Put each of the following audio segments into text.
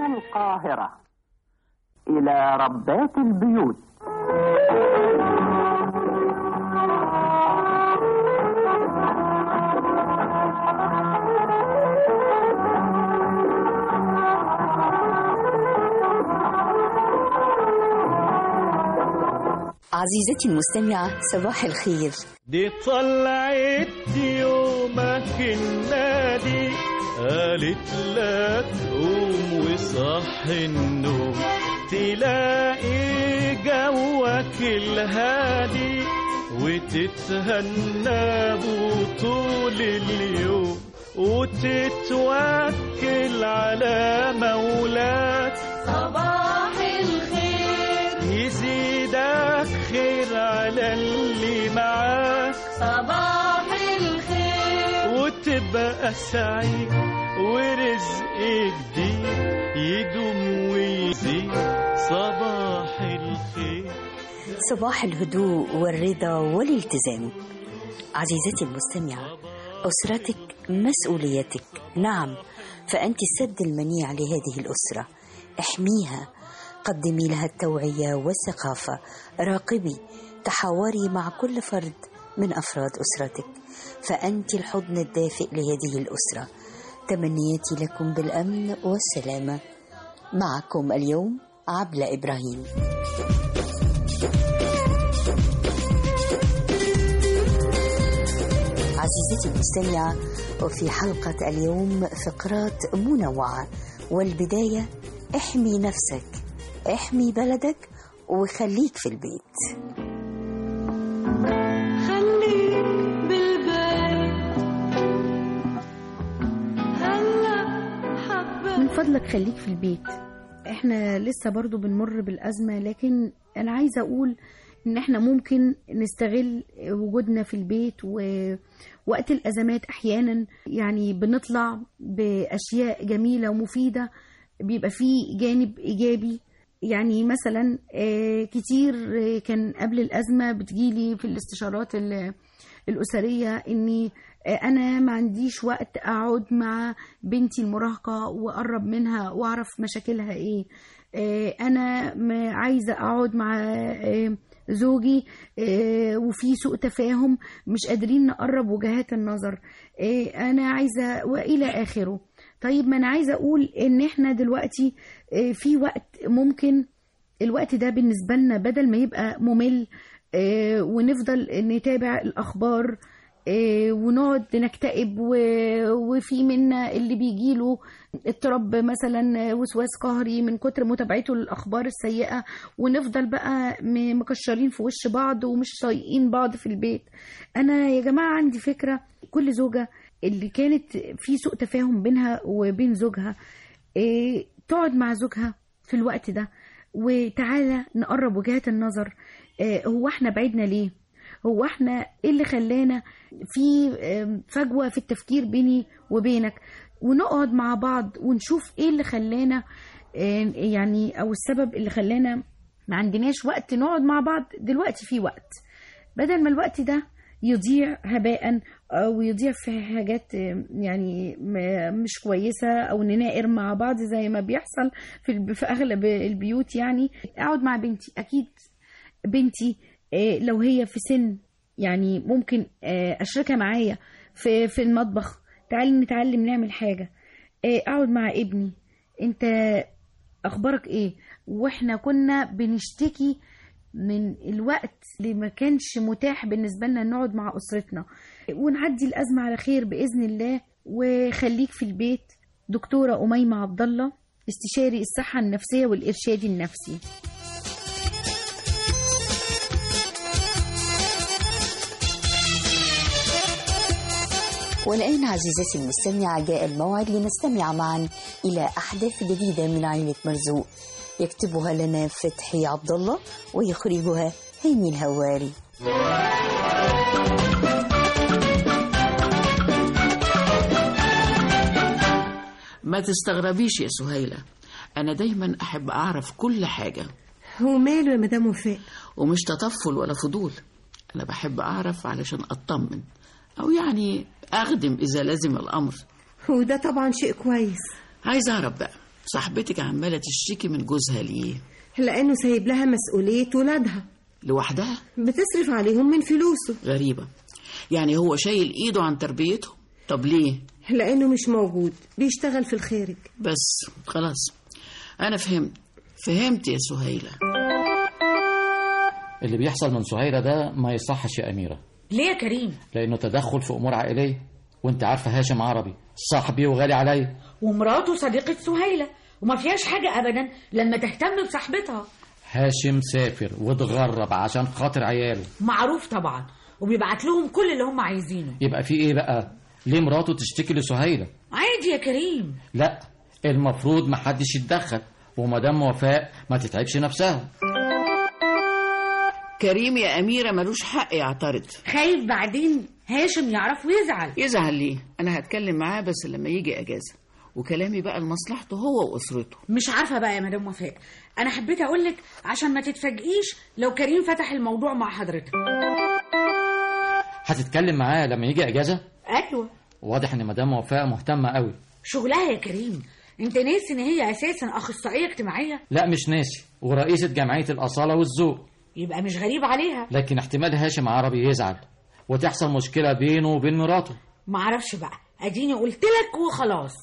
من القاهرة إلى ربات البيوت عزيزتي المستمعة صباح الخير دي طلعت يومك النادي قالت لك قوم وصح النوم تلاقي جوك الهادي وتتهنى طول اليوم وتتوكل على مولاك صباح الخير يزيدك خير على اللي معاك صباح الخير وتبقى سعيد ورزق جديد يدوم ويزيد صباح الخير صباح الهدوء والرضا والالتزام عزيزتي المستمعة أسرتك مسؤوليتك نعم فأنت السد المنيع لهذه الأسرة احميها قدمي لها التوعية والثقافة راقبي تحاوري مع كل فرد من أفراد أسرتك فأنت الحضن الدافئ لهذه الأسرة تمنياتي لكم بالأمن والسلامة معكم اليوم عبلة إبراهيم عزيزتي المستمعة وفي حلقة اليوم فقرات منوعة والبداية احمي نفسك احمي بلدك وخليك في البيت خليك بالبيت هلا حبة من فضلك خليك في البيت احنا لسه برضو بنمر بالأزمة لكن أنا عايزة أقول إن احنا ممكن نستغل وجودنا في البيت ووقت الأزمات أحيانا يعني بنطلع بأشياء جميلة ومفيدة بيبقى فيه جانب إيجابي يعني مثلا آه، كتير آه، كان قبل الأزمة بتجيلي في الاستشارات ال- الأسرية إني آه، أنا ما عنديش وقت أقعد مع بنتي المراهقة وأقرب منها وأعرف مشاكلها إيه آه، أنا م- عايزة أقعد مع آه، زوجي آه، وفي سوء تفاهم مش قادرين نقرب وجهات النظر آه، أنا عايزة وإلى آخره طيب ما أنا عايزة أقول إن إحنا دلوقتي آه، في وقت ممكن الوقت ده بالنسبة لنا بدل ما يبقى ممل آه، ونفضل نتابع الأخبار آه، ونقعد نكتئب و- وفي منا اللي بيجيله اضطراب مثلا وسواس قهري من كتر متابعته للأخبار السيئة ونفضل بقى م- مكشرين في وش بعض ومش طايقين بعض في البيت أنا يا جماعة عندي فكرة كل زوجة اللي كانت في سوء تفاهم بينها وبين زوجها إيه تقعد مع زوجها في الوقت ده وتعالى نقرب وجهات النظر إيه هو احنا بعدنا ليه هو احنا ايه اللي خلانا في آم، فجوة في التفكير بيني وبينك ونقعد مع بعض ونشوف ايه اللي خلانا آم، يعني او السبب اللي خلانا ما عندناش وقت نقعد مع بعض دلوقتي في وقت بدل ما الوقت ده يضيع هباء او يضيع في حاجات آم، يعني م- مش كويسه او نناقر مع بعض زي ما بيحصل في الب- في اغلب البيوت يعني اقعد مع بنتي اكيد بنتي آه، لو هي في سن يعني ممكن آه، اشركها معايا في في المطبخ تعالي نتعلم نعمل حاجه آه، اقعد مع ابني انت اخبارك ايه واحنا كنا بنشتكي من الوقت اللي ما كانش متاح بالنسبه لنا نقعد مع اسرتنا ونعدي الازمه على خير باذن الله وخليك في البيت دكتوره اميمه عبد الله استشاري الصحه النفسيه والارشاد النفسي والآن عزيزتي المستمعة جاء الموعد لنستمع معا إلى أحداث جديدة من عائلة مرزوق يكتبها لنا فتحي عبد الله ويخرجها هاني الهواري ما تستغربيش يا سهيلة أنا دايما أحب أعرف كل حاجة وماله يا مدام وفاء ومش تطفل ولا فضول أنا بحب أعرف علشان أطمن أو يعني أخدم إذا لزم الأمر وده طبعا شيء كويس عايز أعرف بقى صاحبتك عمالة تشتكي من جوزها ليه لأنه سايب لها مسؤولية ولادها لوحدها بتصرف عليهم من فلوسه غريبة يعني هو شايل ايده عن تربيتهم طب ليه لأنه مش موجود بيشتغل في الخارج بس خلاص انا فهمت فهمت يا سهيلة اللي بيحصل من سهيرة ده ما يصحش يا أميرة ليه يا كريم لأنه تدخل في أمور عائلية وأنت عارفة هاشم عربي صاحبي وغالي عليا ومراته صديقة سهيلة وما فيهاش حاجة أبدا لما تهتم بصاحبتها هاشم سافر واتغرب عشان خاطر عياله معروف طبعا وبيبعت لهم كل اللي هم عايزينه يبقى في إيه بقى ليه مراته تشتكي لسهيلة عادي يا كريم لا المفروض محدش يتدخل ومدام وفاء ما تتعبش نفسها كريم يا أميرة ملوش حق يعترض خايف بعدين هاشم يعرف ويزعل يزعل ليه أنا هتكلم معاه بس لما يجي أجازة وكلامي بقى لمصلحته هو وأسرته مش عارفة بقى يا مدام وفاء أنا حبيت أقولك عشان ما تتفاجئيش لو كريم فتح الموضوع مع حضرتك هتتكلم معاه لما يجي أجازة أيوة واضح إن مدام وفاء مهتمة قوي شغلها يا كريم انت ناسي ان هي اساسا اخصائيه اجتماعيه لا مش ناسي ورئيسة جمعية الأصالة والذوق يبقى مش غريب عليها لكن احتمال هاشم عربي يزعل وتحصل مشكلة بينه وبين مراته معرفش بقى اديني قلت لك وخلاص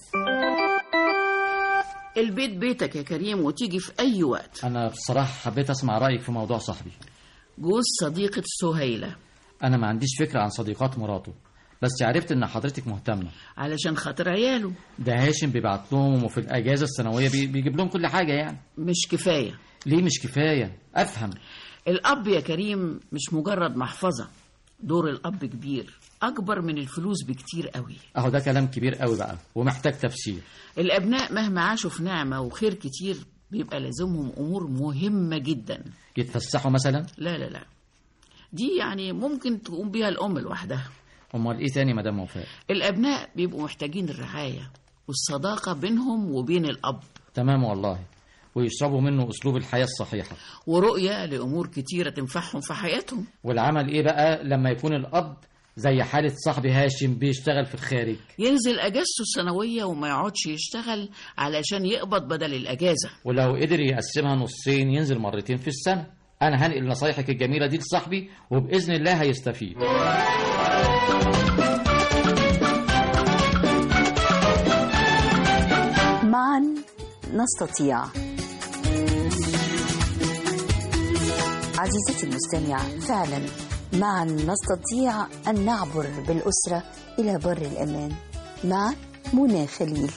البيت بيتك يا كريم وتيجي في أي وقت أنا بصراحة حبيت أسمع رأيك في موضوع صاحبي جوز صديقة سهيلة أنا ما عنديش فكرة عن صديقات مراته بس عرفت إن حضرتك مهتمة علشان خاطر عياله ده هاشم بيبعت لهم وفي الأجازة السنوية بي- بيجيب لهم كل حاجة يعني مش كفاية ليه مش كفاية أفهم الأب يا كريم مش مجرد محفظة دور الأب كبير أكبر من الفلوس بكتير قوي أهو ده كلام كبير قوي بقى ومحتاج تفسير الأبناء مهما عاشوا في نعمة وخير كتير بيبقى لازمهم أمور مهمة جدا يتفسحوا مثلا لا لا لا دي يعني ممكن تقوم بيها الأم لوحدها أمال إيه تاني مدام وفاء الأبناء بيبقوا محتاجين الرعاية والصداقة بينهم وبين الأب تمام والله ويشربوا منه أسلوب الحياة الصحيحة ورؤية لأمور كتيرة تنفعهم في حياتهم والعمل إيه بقى لما يكون الأب زي حالة صاحبي هاشم بيشتغل في الخارج ينزل أجازته السنوية وما يقعدش يشتغل علشان يقبض بدل الأجازة ولو قدر يقسمها نصين ينزل مرتين في السنة أنا هنقل نصايحك الجميلة دي لصاحبي وبإذن الله هيستفيد معا نستطيع عزيزتي المستمعة فعلا معا نستطيع أن نعبر بالأسرة إلى بر الأمان مع منى خليل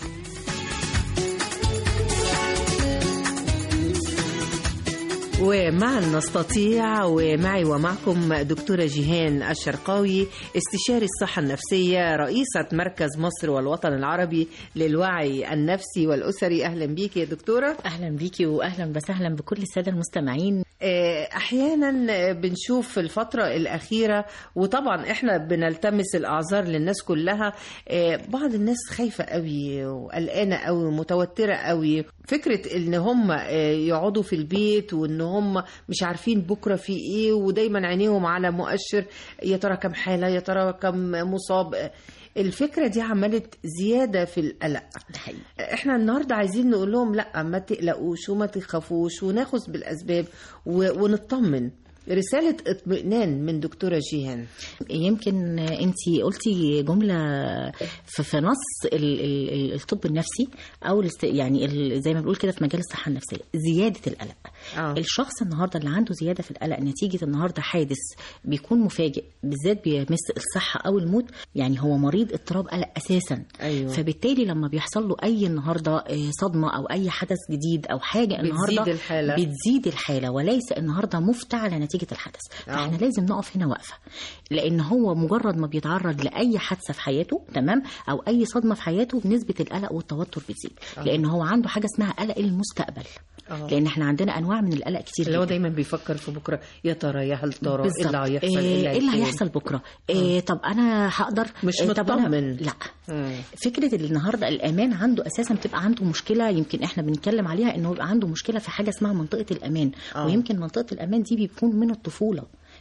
ومعا نستطيع ومعي ومعكم دكتورة جيهان الشرقاوي استشاري الصحة النفسية رئيسة مركز مصر والوطن العربي للوعي النفسي والأسري أهلا بيك يا دكتورة اهلا بيكي واهلا وسهلا بكل الساده المستمعين آه، احيانا بنشوف في الفتره الاخيره وطبعا احنا بنلتمس الاعذار للناس كلها آه، بعض الناس خايفه قوي وقلقانه قوي ومتوتره قوي فكره ان هم آه، يقعدوا في البيت وان هم مش عارفين بكره في ايه ودايما عينيهم على مؤشر يا ترى كم حاله يا ترى كم مصاب آه، الفكره دي عملت زياده في القلق احنا النهارده عايزين نقول لهم لا ما تقلقوش وما تخافوش وناخذ بالاسباب و- ونطمن رساله اطمئنان من دكتوره جيهان يمكن انت قلتي جمله في في نص ال- ال- ال- الطب النفسي او الاست- يعني ال- زي ما بنقول كده في مجال الصحه النفسيه زياده القلق آه. الشخص النهارده اللي عنده زياده في القلق نتيجه النهارده حادث بيكون مفاجئ بالذات بيمس الصحه او الموت يعني هو مريض اضطراب قلق اساسا أيوة. فبالتالي لما بيحصل له اي النهارده آه، صدمه او اي حدث جديد او حاجه النهارده بتزيد الحالة. بتزيد الحاله وليس النهارده مفتعله نتيجه الحدث آه. فاحنا لازم نقف هنا واقفه لان هو مجرد ما بيتعرض لاي حادثه في حياته تمام او اي صدمه في حياته نسبه القلق والتوتر بتزيد آه. لان هو عنده حاجه اسمها قلق المستقبل آه. لان احنا عندنا انواع من القلق كتير اللي هو جدا دايما بيفكر في بكره يا ترى يا هل ترى ايه بالظبط. اللي هيحصل ايه إيه اللي هيكون؟ هيحصل بكره إيه طب انا هقدر مش إيه طب أنا- مطمن. لا مم. فكره اللي النهارده الامان عنده اساسا بتبقى عنده مشكله يمكن احنا بنتكلم عليها انه يبقى عنده مشكله في حاجه اسمها منطقه الامان آه. ويمكن منطقه الامان دي بيكون من الطفوله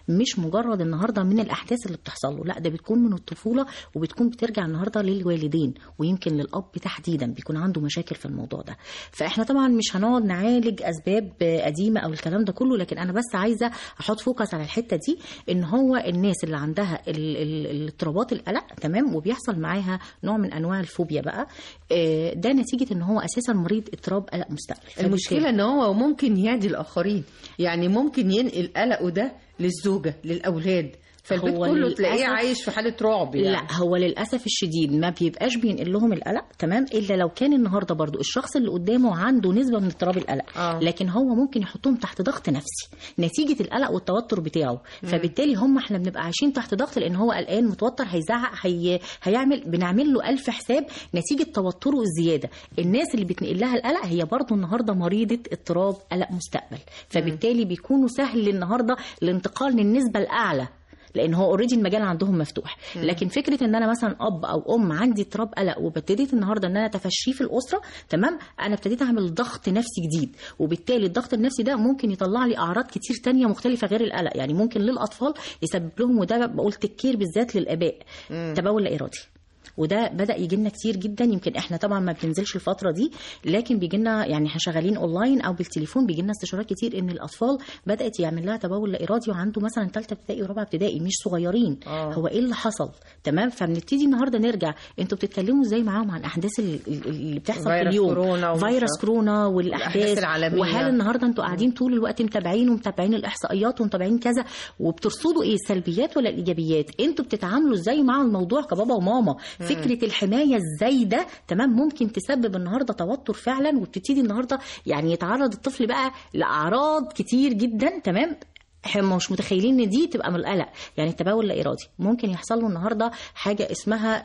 مش مجرد النهارده من الاحداث اللي بتحصل له لا ده بتكون من الطفوله وبتكون بترجع النهارده للوالدين ويمكن للاب تحديدا بيكون عنده مشاكل في الموضوع ده فاحنا طبعا مش هنقعد نعالج اسباب قديمه او الكلام ده كله لكن انا بس عايزه احط فوكس على الحته دي ان هو الناس اللي عندها ال- ال- الاضطرابات القلق تمام وبيحصل معاها نوع من انواع الفوبيا بقى آه، ده نتيجه ان هو اساسا مريض اضطراب قلق مستقبل المشكلة ان هو ممكن يعدي الاخرين يعني ممكن ينقل قلقه ده للزوجة للاولاد فالبيت هو كله تلاقيه للأسف- عايش في حالة رعب يعني لا هو للاسف الشديد ما بيبقاش بينقل لهم القلق تمام الا لو كان النهارده برضو الشخص اللي قدامه عنده نسبه من اضطراب القلق آه. لكن هو ممكن يحطهم تحت ضغط نفسي نتيجه القلق والتوتر بتاعه مم. فبالتالي هم احنا بنبقى عايشين تحت ضغط لان هو قلقان متوتر هيزعق هي... هيعمل بنعمل له الف حساب نتيجه توتره الزياده الناس اللي بتنقل لها القلق هي برضو النهارده مريضه اضطراب قلق مستقبل فبالتالي بيكونوا سهل النهارده الانتقال للنسبه الاعلى لان هو اوريدي المجال عندهم مفتوح مم. لكن فكره ان انا مثلا اب او ام عندي اضطراب قلق وابتديت النهارده ان انا اتفشيه في الاسره تمام انا ابتديت اعمل ضغط نفسي جديد وبالتالي الضغط النفسي ده ممكن يطلع لي اعراض كتير تانية مختلفه غير القلق يعني ممكن للاطفال يسبب لهم وده بقول تكير بالذات للاباء مم. تبول لا ارادي وده بدا يجي لنا كتير جدا يمكن احنا طبعا ما بننزلش الفتره دي لكن بيجي لنا يعني احنا شغالين اونلاين او بالتليفون بيجي لنا استشارات كتير ان الاطفال بدات يعمل لها تبول لا ارادي وعنده مثلا ثالثه ابتدائي ورابعه ابتدائي مش صغيرين آه. هو ايه اللي حصل تمام فبنبتدي النهارده نرجع انتوا بتتكلموا ازاي معاهم عن احداث ال- ال- اللي بتحصل في فيروس اليوم كورونا ومش فيروس عارف. كورونا والأحداث والاحداث العالمية. وهل النهارده انتوا قاعدين طول الوقت متابعين ومتابعين الاحصائيات ومتابعين كذا وبترصدوا ايه السلبيات ولا الايجابيات انتوا بتتعاملوا ازاي مع الموضوع كبابا وماما مم. فكره الحمايه الزايده تمام ممكن تسبب النهارده توتر فعلا وبتبتدي النهارده يعني يتعرض الطفل بقى لاعراض كتير جدا تمام احنا مش متخيلين ان دي تبقى من القلق يعني التبول لا ارادي ممكن يحصل له النهارده حاجه اسمها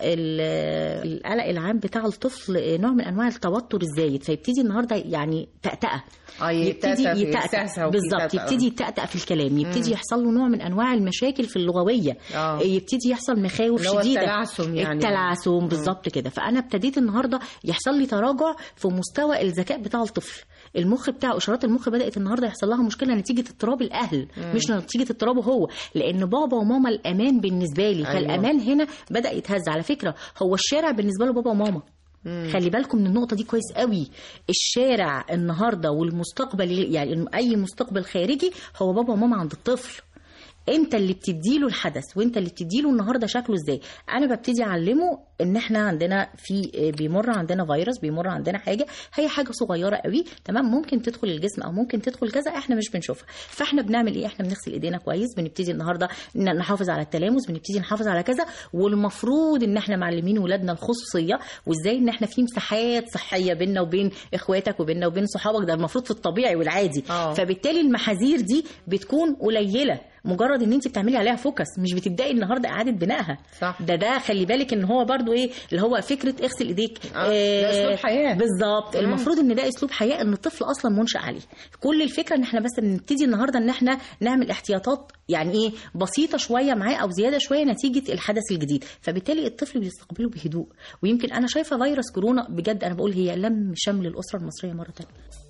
ال- القلق العام بتاع الطفل نوع من انواع التوتر الزايد فيبتدي النهارده يعني تأتأة اه يبتدي يتأتأ في يتأتأ إحساسها وفي بالظبط تأتأة. يبتدي يتأتأ في الكلام يبتدي مم. يحصل له نوع من انواع المشاكل في اللغويه آه. يبتدي يحصل مخاوف اللي هو شديده التلعثم يعني. التلعثم بالظبط كده فانا ابتديت النهارده يحصل لي تراجع في مستوى الذكاء بتاع الطفل المخ بتاعه اشارات المخ بدات النهارده يحصل لها مشكله نتيجه اضطراب الاهل مم. مش نتيجه اضطرابه هو لان بابا وماما الامان بالنسبه لي أيوة. فالامان هنا بدا يتهز على فكره هو الشارع بالنسبه له بابا وماما مم. خلي بالكم من النقطة دي كويس قوي الشارع النهاردة والمستقبل يعني أي مستقبل خارجي هو بابا وماما عند الطفل انت اللي بتديله الحدث وانت اللي بتديله النهارده شكله ازاي انا ببتدي اعلمه ان احنا عندنا في بيمر عندنا فيروس بيمر عندنا حاجه هي حاجه صغيره قوي تمام ممكن تدخل الجسم او ممكن تدخل كذا احنا مش بنشوفها فاحنا بنعمل ايه احنا بنغسل ايدينا كويس بنبتدي النهارده ن- نحافظ على التلامس بنبتدي نحافظ على كذا والمفروض ان احنا معلمين ولادنا الخصوصيه وازاي ان احنا في مساحات صحيه بيننا وبين اخواتك وبيننا وبين صحابك ده المفروض في الطبيعي والعادي آه. فبالتالي المحاذير دي بتكون قليله مجرد ان انت بتعملي عليها فوكس مش بتبداي النهارده اعاده بنائها صح. ده ده خلي بالك ان هو برضو ايه اللي هو فكره اغسل ايديك آه، ده أسلوب حياة. بالظبط مم. المفروض ان ده اسلوب حياه ان الطفل اصلا منشا عليه كل الفكره ان احنا بس بنبتدي النهارده ان احنا نعمل احتياطات يعني ايه بسيطه شويه معاه او زياده شويه نتيجه الحدث الجديد فبالتالي الطفل بيستقبله بهدوء ويمكن انا شايفه فيروس كورونا بجد انا بقول هي لم شمل الاسره المصريه مره ثانيه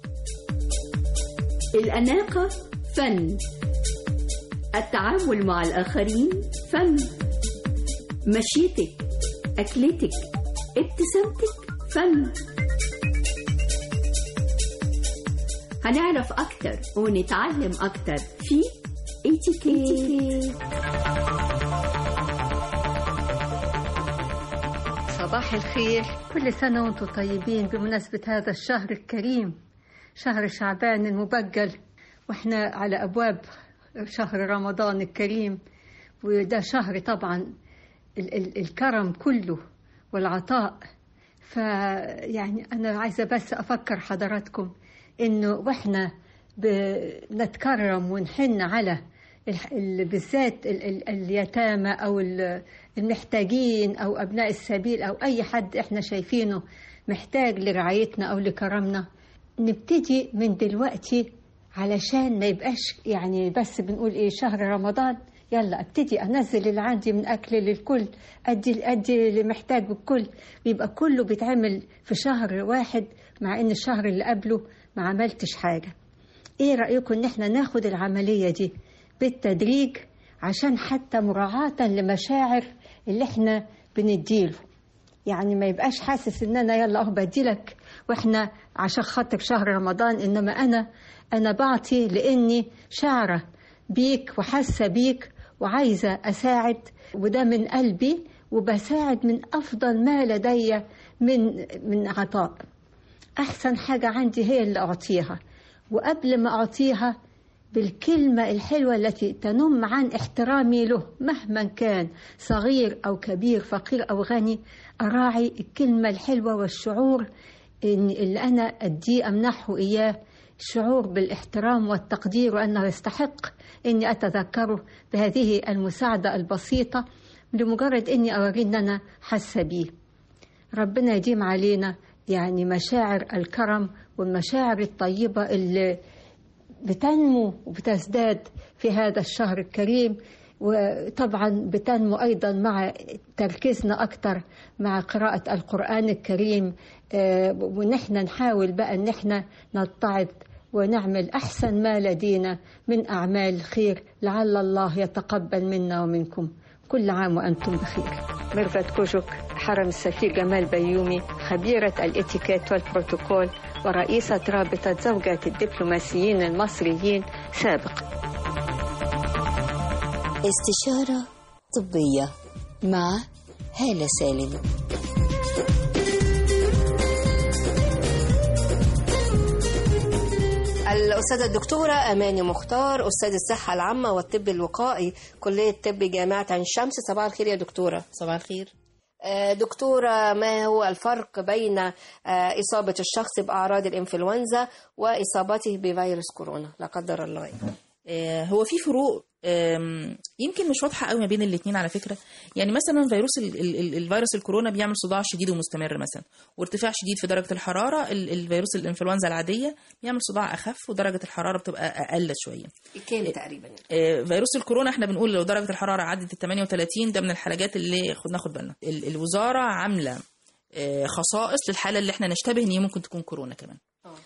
الأناقة فن التعامل مع الآخرين فن مشيتك أكلتك ابتسامتك فن هنعرف أكتر ونتعلم أكتر في اتيكيت صباح الخير كل سنة وانتم طيبين بمناسبة هذا الشهر الكريم شهر شعبان المبجل واحنا على أبواب شهر رمضان الكريم وده شهر طبعا ال- ال- الكرم كله والعطاء فيعني أنا عايزة بس أفكر حضراتكم إنه وإحنا بنتكرم ونحن على الح- ال- بالذات ال- ال- اليتامى أو ال- المحتاجين أو أبناء السبيل أو أي حد إحنا شايفينه محتاج لرعايتنا أو لكرمنا نبتدي من دلوقتي علشان ما يبقاش يعني بس بنقول ايه شهر رمضان يلا ابتدي انزل اللي عندي من اكل للكل ادي ادي اللي محتاج الكل ويبقى كله بيتعمل في شهر واحد مع ان الشهر اللي قبله ما عملتش حاجه ايه رايكم ان احنا ناخد العمليه دي بالتدريج عشان حتى مراعاة لمشاعر اللي احنا بنديله يعني ما يبقاش حاسس ان انا يلا اهو بديلك واحنا عشان خاطر شهر رمضان انما انا انا بعطي لاني شاعره بيك وحاسه بيك وعايزه اساعد وده من قلبي وبساعد من افضل ما لدي من من عطاء احسن حاجه عندي هي اللي اعطيها وقبل ما اعطيها بالكلمة الحلوة التي تنم عن احترامي له مهما كان صغير أو كبير فقير أو غني أراعي الكلمة الحلوة والشعور إن اللي أنا أديه أمنحه إياه الشعور بالاحترام والتقدير وأنه يستحق إني أتذكره بهذه المساعدة البسيطة لمجرد إني أوريه إن أنا حاسة بيه ربنا يديم علينا يعني مشاعر الكرم والمشاعر الطيبة اللي بتنمو وبتزداد في هذا الشهر الكريم وطبعا بتنمو أيضا مع تركيزنا أكتر مع قراءة القرآن الكريم آه، ونحن نحاول بقى أن احنا نتعظ ونعمل أحسن ما لدينا من أعمال خير لعل الله يتقبل منا ومنكم كل عام وأنتم بخير ميرفت كوجوك حرم السفير جمال بيومي خبيرة الاتيكيت والبروتوكول ورئيسة رابطة زوجات الدبلوماسيين المصريين سابقا استشارة طبية مع هالة سالم الأستاذة الدكتورة أماني مختار أستاذ الصحة العامة والطب الوقائي كلية طب جامعة عين شمس صباح الخير يا دكتورة صباح الخير آه، دكتورة ما هو الفرق بين آه، إصابة الشخص بأعراض الإنفلونزا وإصابته بفيروس كورونا لا قدر الله يعني. آه، هو في فروق آم، يمكن مش واضحه قوي ما بين الاثنين على فكره يعني مثلا فيروس ال- ال- ال- الفيروس الكورونا بيعمل صداع شديد ومستمر مثلا وارتفاع شديد في درجه الحراره ال- الفيروس الانفلونزا العاديه بيعمل صداع اخف ودرجه الحراره بتبقى اقل شويه كام تقريبا يعني. آه، فيروس الكورونا احنا بنقول لو درجه الحراره عدت ال 38 ده من الحاجات اللي خد ناخد بالنا ال- الوزاره عامله آه، خصائص للحاله اللي احنا نشتبه ان هي ممكن تكون كورونا كمان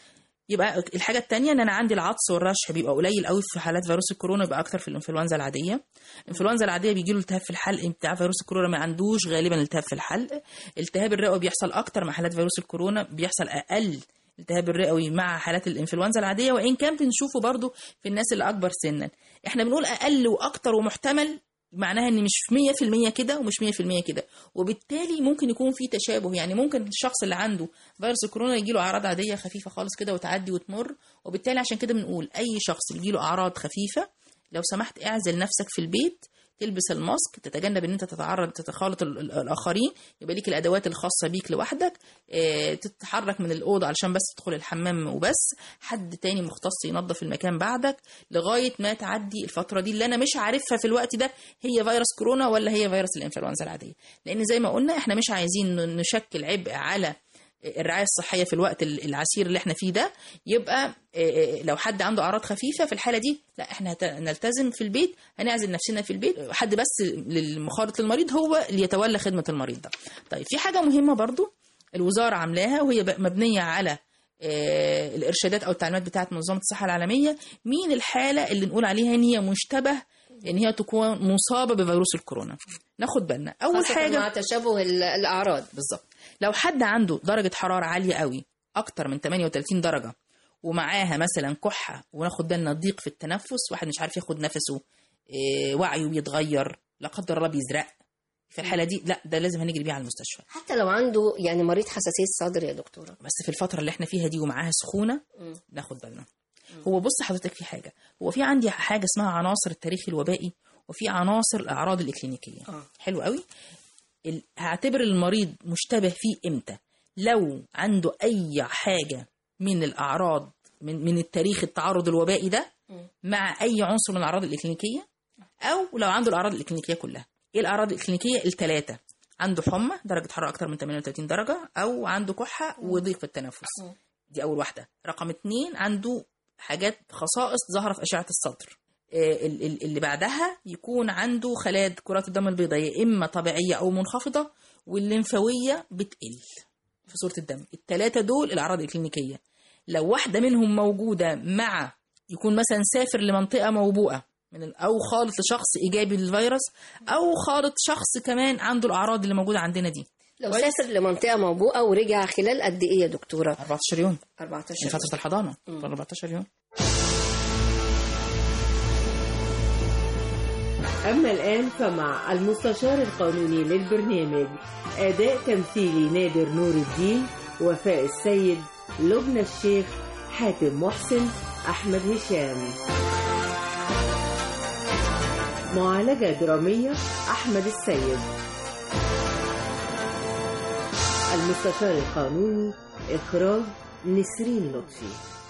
يبقى الحاجه الثانيه ان انا عندي العطس والرشح بيبقى قليل قوي في حالات فيروس الكورونا يبقى اكتر في الانفلونزا العاديه الانفلونزا العاديه بيجي له التهاب في الحلق بتاع فيروس الكورونا ما عندوش غالبا التهاب في الحلق التهاب الرئوي بيحصل اكتر مع حالات فيروس الكورونا بيحصل اقل التهاب الرئوي مع حالات الانفلونزا العاديه وان كان بنشوفه برضو في الناس اللي اكبر سنا احنا بنقول اقل واكتر ومحتمل معناها ان مش 100% كده ومش 100% كده وبالتالي ممكن يكون في تشابه يعني ممكن الشخص اللي عنده فيروس الكورونا يجي له اعراض عاديه خفيفه خالص كده وتعدي وتمر وبالتالي عشان كده بنقول اي شخص بيجي له اعراض خفيفه لو سمحت اعزل نفسك في البيت تلبس الماسك تتجنب ان انت تتعرض تتخالط ال- ال- الاخرين يبقى ليك الادوات الخاصه بيك لوحدك آه، تتحرك من الاوضه علشان بس تدخل الحمام وبس حد تاني مختص ينظف المكان بعدك لغايه ما تعدي الفتره دي اللي انا مش عارفها في الوقت ده هي فيروس كورونا ولا هي فيروس الانفلونزا العاديه لان زي ما قلنا احنا مش عايزين ن- نشكل عبء على الرعايه الصحيه في الوقت ال- العسير اللي احنا فيه ده يبقى آه، آه، لو حد عنده اعراض خفيفه في الحاله دي لا احنا هت- نلتزم في البيت هنعزل نفسنا في البيت حد بس للمخالط للمريض هو اللي يتولى خدمه المريض ده طيب في حاجه مهمه برضو الوزاره عاملاها وهي ب- مبنيه على آه، الارشادات او التعليمات بتاعه منظمه الصحه العالميه مين الحاله اللي نقول عليها ان هي مشتبه ان هي تكون مصابه بفيروس الكورونا ناخد بالنا اول خاصة حاجه مع تشابه ال- الأعراض بالظبط لو حد عنده درجة حرارة عالية قوي أكتر من 38 درجة ومعاها مثلا كحة وناخد بالنا ضيق في التنفس واحد مش عارف ياخد نفسه إيه، وعيه بيتغير لا قدر الله بيزرق في الحالة دي لا ده لازم هنجري بيه على المستشفى حتى لو عنده يعني مريض حساسية صدر يا دكتورة بس في الفترة اللي احنا فيها دي ومعاها سخونة ناخد بالنا هو بص حضرتك في حاجة هو في عندي حاجة اسمها عناصر التاريخ الوبائي وفي عناصر الأعراض الإكلينيكية حلو قوي ال- هعتبر المريض مشتبه فيه امتى لو عنده اي حاجه من الاعراض من من التاريخ التعرض الوبائي ده مع اي عنصر من الاعراض الاكلينيكيه او لو عنده الاعراض الاكلينيكيه كلها ايه الاعراض الاكلينيكيه الثلاثه عنده حمى درجه حراره اكتر من 38 درجه او عنده كحه وضيق في التنفس دي اول واحده رقم اتنين عنده حاجات خصائص ظاهره في اشعه الصدر آه، ال- ال- اللي بعدها يكون عنده خلايا كرات الدم البيضاء يا اما طبيعيه او منخفضه والليمفاويه بتقل في صوره الدم الثلاثه دول الاعراض الكلينيكيه لو واحده منهم موجوده مع يكون مثلا سافر لمنطقه موبوءه من ال- او خالط لشخص ايجابي للفيروس او خالط شخص كمان عنده الاعراض اللي موجوده عندنا دي لو كويس؟ سافر لمنطقة موبوءة ورجع خلال قد إيه يا دكتورة؟ 14 يوم 14 من فتره الحضانه 14 يوم أما الآن فمع المستشار القانوني للبرنامج أداء تمثيلي نادر نور الدين وفاء السيد لبنى الشيخ حاتم محسن أحمد هشام معالجة درامية أحمد السيد المستشار القانوني إخراج نسرين لطفي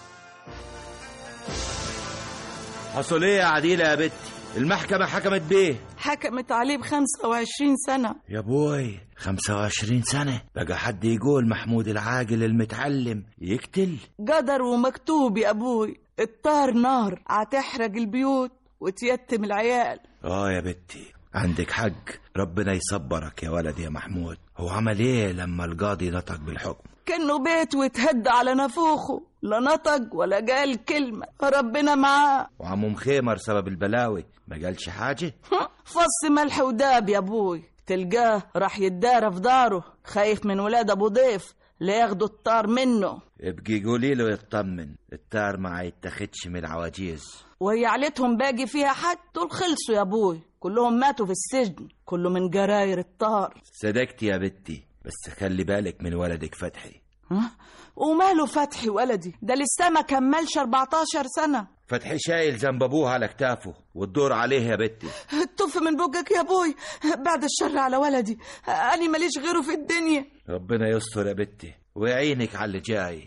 حصل ايه يا عديلة يا بت المحكمة حكمت بيه حكمت عليه ب 25 سنة يا بوي 25 سنة بقى حد يقول محمود العاقل المتعلم يقتل قدر ومكتوب يا أبوي الطار نار هتحرق البيوت وتيتم العيال اه يا بتي عندك حق ربنا يصبرك يا ولد يا محمود هو عمل ايه لما القاضي نطق بالحكم كأنه بيت وتهد على نافوخه لا نطق ولا قال كلمة ربنا معاه وعمو مخيمر سبب البلاوي ما قالش حاجة فص ملح وداب يا أبوي تلقاه راح يتدارى في داره خايف من ولاد أبو ضيف لياخدوا الطار منه ابقي قولي له يطمن التار ما يتاخدش من العواجيز وهي عيلتهم باقي فيها حد دول خلصوا يا أبوي كلهم ماتوا في السجن كله من جراير الطار صدقتي يا بتي بس خلي بالك من ولدك فتحي ها؟ وماله فتحي ولدي ده لسه ما كملش 14 سنة فتحي شايل ذنب ابوه على كتافه والدور عليه يا بتي تف من بقك يا ابوي بعد الشر على ولدي أنا ماليش غيره في الدنيا ربنا يستر يا بتي ويعينك على اللي جاي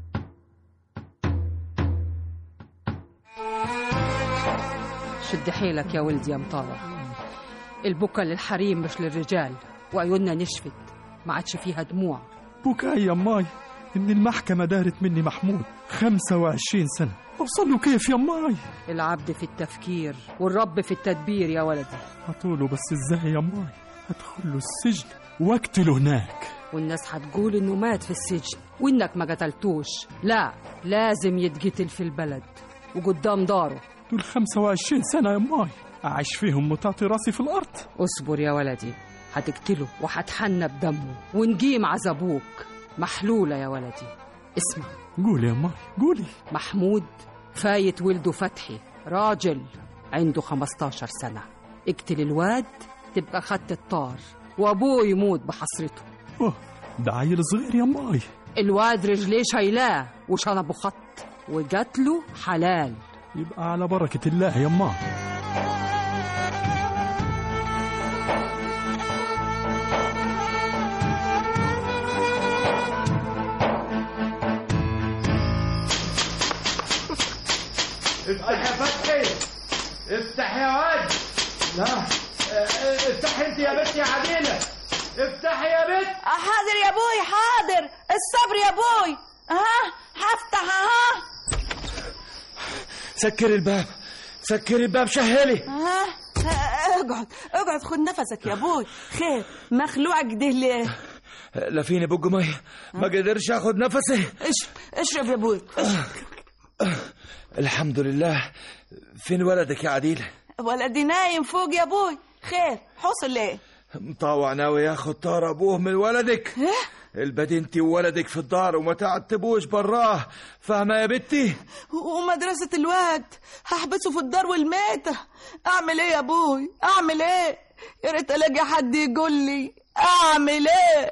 شد حيلك يا ولدي يا مطاوع البكا للحريم مش للرجال وعيوننا نشفت ما عادش فيها دموع بكاء يا ماي إن المحكمة دارت مني محمود 25 سنة أوصل له كيف يا ماي العبد في التفكير والرب في التدبير يا ولدي هطوله بس إزاي يا ماي هدخل له السجن واقتله هناك والناس هتقول انه مات في السجن وانك ما قتلتوش لا لازم يتقتل في البلد وقدام داره دول 25 سنة يا ماي أعيش فيهم مطاطي راسي في الأرض اصبر يا ولدي هتقتله وهتحنى بدمه ونجيم عذابوك محلولة يا ولدي اسمع قولي يا ماي قولي محمود فايت ولده فتحي راجل عنده 15 سنة اقتل الواد تبقى خدت الطار وابوه يموت بحسرته أوه ده عيل صغير يا ماي الواد رجليه شايلاه وشنبه خط وقتله حلال يبقى على بركة الله يا ماي افتح يا فتحي افتح يا واد لا افتح انت يا بنت يا عديلة افتحي يا بنت حاضر يا ابوي حاضر الصبر يا ابوي ها هفتح ها سكري الباب سكري الباب شهلي ها اقعد اقعد خد نفسك يا ابوي خير مخلوع كده ليه لا فيني بق ميه ما قدرش اخد نفسي اشرب اشرب يا ابوي الحمد لله فين ولدك يا عديلة ولدي نايم فوق يا ابوي خير حصل ليه مطاوع ناوي ياخد طار ابوه من ولدك البدي انت وولدك في الدار وما تعتبوش براه فاهمه يا بنتي ومدرسة الواد هحبسه في الدار والميتة اعمل ايه يا ابوي اعمل ايه يا ريت الاقي حد يقول لي اعمل ايه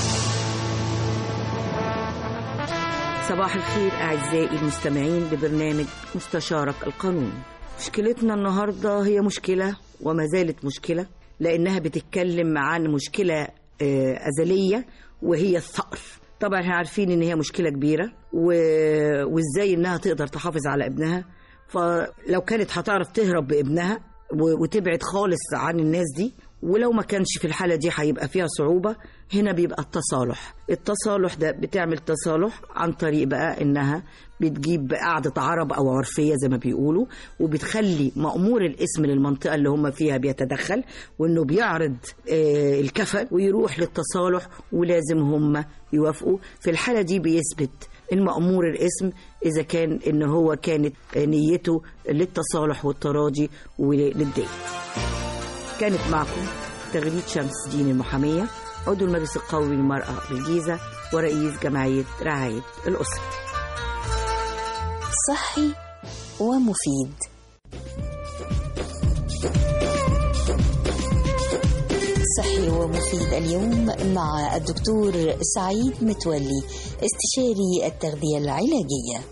صباح الخير أعزائي المستمعين لبرنامج مستشارك القانوني مشكلتنا النهاردة هي مشكلة وما زالت مشكلة لأنها بتتكلم عن مشكلة آه، أزلية وهي الثأر طبعا احنا عارفين ان هي مشكلة كبيرة و... وازاي انها تقدر تحافظ على ابنها فلو كانت هتعرف تهرب بابنها و... وتبعد خالص عن الناس دي ولو ما كانش في الحالة دي هيبقى فيها صعوبة هنا بيبقى التصالح التصالح ده بتعمل تصالح عن طريق بقى انها بتجيب قعدة عرب أو عرفية زي ما بيقولوا وبتخلي مأمور الاسم للمنطقة اللي هم فيها بيتدخل وإنه بيعرض آه، الكفل ويروح للتصالح ولازم هم يوافقوا في الحالة دي بيثبت المأمور الاسم إذا كان إن هو كانت نيته للتصالح والتراضي وللدين كانت معكم تغريد شمس دين المحامية عضو المجلس القومي للمرأة بالجيزة ورئيس جمعية رعاية الأسرة صحي ومفيد صحي ومفيد اليوم مع الدكتور سعيد متولي استشاري التغذية العلاجية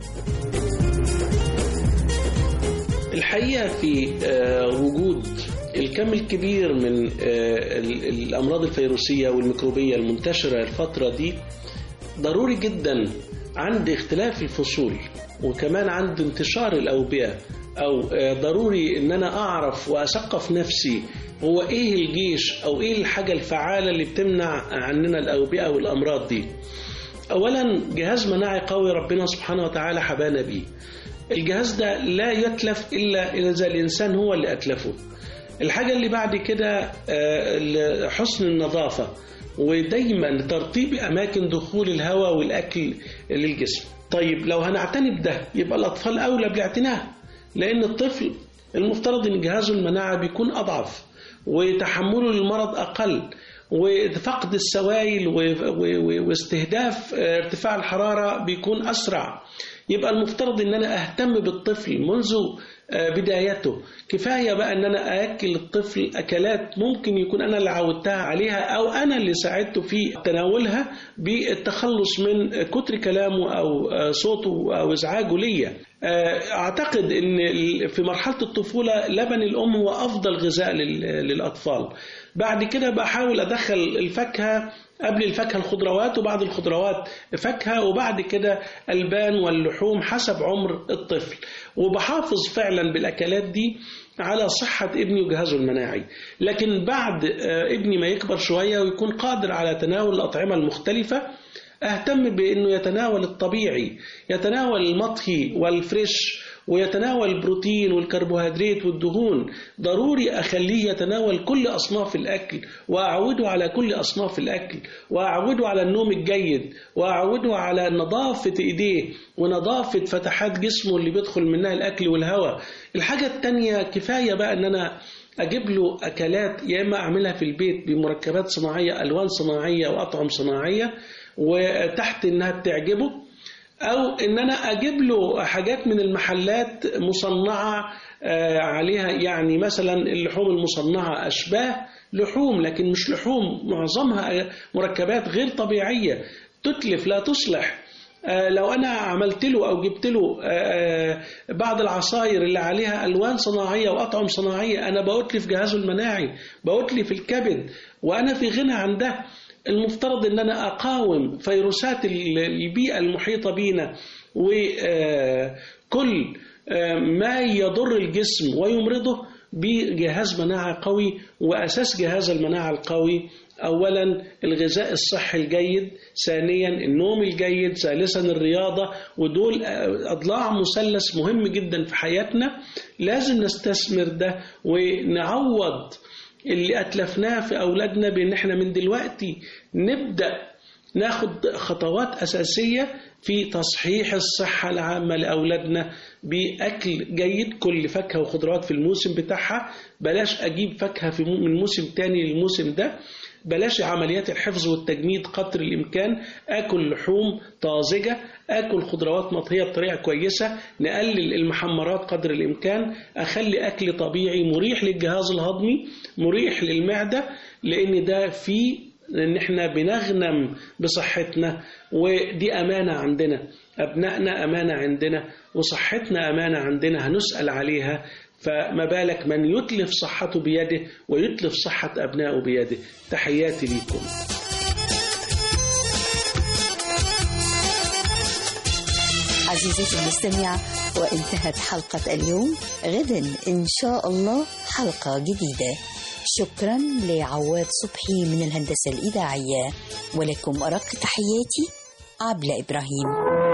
الحقيقة في آه، وجود الكم الكبير من آه، ال- الأمراض الفيروسية والميكروبية المنتشرة الفترة دي ضروري جدا عند اختلاف الفصول وكمان عند انتشار الأوبئة أو آه، ضروري إن أنا أعرف وأثقف نفسي هو إيه الجيش أو إيه الحاجة الفعالة اللي بتمنع عننا الأوبئة والأمراض دي أولا جهاز مناعي قوي ربنا سبحانه وتعالى حبانا بيه الجهاز ده لا يتلف إلا إذا الإنسان هو اللي أتلفه الحاجة اللي بعد كده آه، حسن النظافة ودايما ترطيب أماكن دخول الهواء والأكل للجسم طيب لو هنعتني بده يبقى الأطفال أولى بالاعتناء لأن الطفل المفترض أن جهازه المناعة بيكون أضعف وتحمله للمرض أقل وفقد السوائل و- و- و- واستهداف آه، ارتفاع الحرارة بيكون أسرع يبقى المفترض ان انا اهتم بالطفل منذ آه، بدايته كفايه بقى ان انا اكل الطفل اكلات ممكن يكون انا اللي عودتها عليها او انا اللي ساعدته في تناولها بالتخلص من كتر كلامه او آه، صوته او ازعاجه ليا آه، اعتقد ان ال- في مرحله الطفوله لبن الام هو افضل غذاء لل- للاطفال بعد كده بحاول ادخل الفاكهه قبل الفاكهه الخضروات وبعد الخضروات فاكهه وبعد كده البان واللحوم حسب عمر الطفل وبحافظ فعلا بالاكلات دي على صحة ابني وجهازه المناعي لكن بعد آه، ابني ما يكبر شوية ويكون قادر على تناول الأطعمة المختلفة أهتم بأنه يتناول الطبيعي يتناول المطهي والفريش ويتناول البروتين والكربوهيدرات والدهون ضروري أخليه يتناول كل أصناف الأكل وأعوده على كل أصناف الأكل وأعوده على النوم الجيد وأعوده على نظافة إيديه ونظافة فتحات جسمه اللي بيدخل منها الأكل والهواء الحاجة التانية كفاية بقى أن أنا اجيب له اكلات يا اما اعملها في البيت بمركبات صناعيه الوان صناعيه واطعم صناعيه وتحت انها بتعجبه او ان انا اجيب له حاجات من المحلات مصنعه آه، عليها يعني مثلا اللحوم المصنعه اشباه لحوم لكن مش لحوم معظمها مركبات غير طبيعيه تتلف لا تصلح آه، لو انا عملت له او جبت له آه، بعض العصاير اللي عليها الوان صناعيه واطعم صناعيه انا بأتلف جهازه المناعي بأتلف الكبد وانا في غنى عن ده المفترض ان انا اقاوم فيروسات ال- البيئه المحيطه بينا وكل ما يضر الجسم ويمرضه بجهاز مناعه قوي واساس جهاز المناعه القوي اولا الغذاء الصحي الجيد ثانيا النوم الجيد ثالثا الرياضه ودول اضلاع مثلث مهم جدا في حياتنا لازم نستثمر ده ونعوض اللي اتلفناه في اولادنا بان احنا من دلوقتي نبدا ناخد خطوات اساسيه في تصحيح الصحه العامه لاولادنا باكل جيد كل فاكهه وخضروات في الموسم بتاعها بلاش اجيب فاكهه في مو- من موسم تاني للموسم ده بلاش عمليات الحفظ والتجميد قدر الامكان اكل لحوم طازجه اكل خضروات مطهيه بطريقه كويسه نقلل المحمرات قدر الامكان اخلي اكل طبيعي مريح للجهاز الهضمي مريح للمعده لان ده فيه ان احنا بنغنم بصحتنا ودي امانه عندنا ابنائنا امانه عندنا وصحتنا امانه عندنا هنسال عليها فما بالك من يتلف صحته بيده ويتلف صحه ابنائه بيده تحياتي ليكم عزيزتي المستمعة وانتهت حلقة اليوم غدا إن شاء الله حلقة جديدة شكرا لعواد صبحي من الهندسة الإذاعية ولكم أرق تحياتي عبلة إبراهيم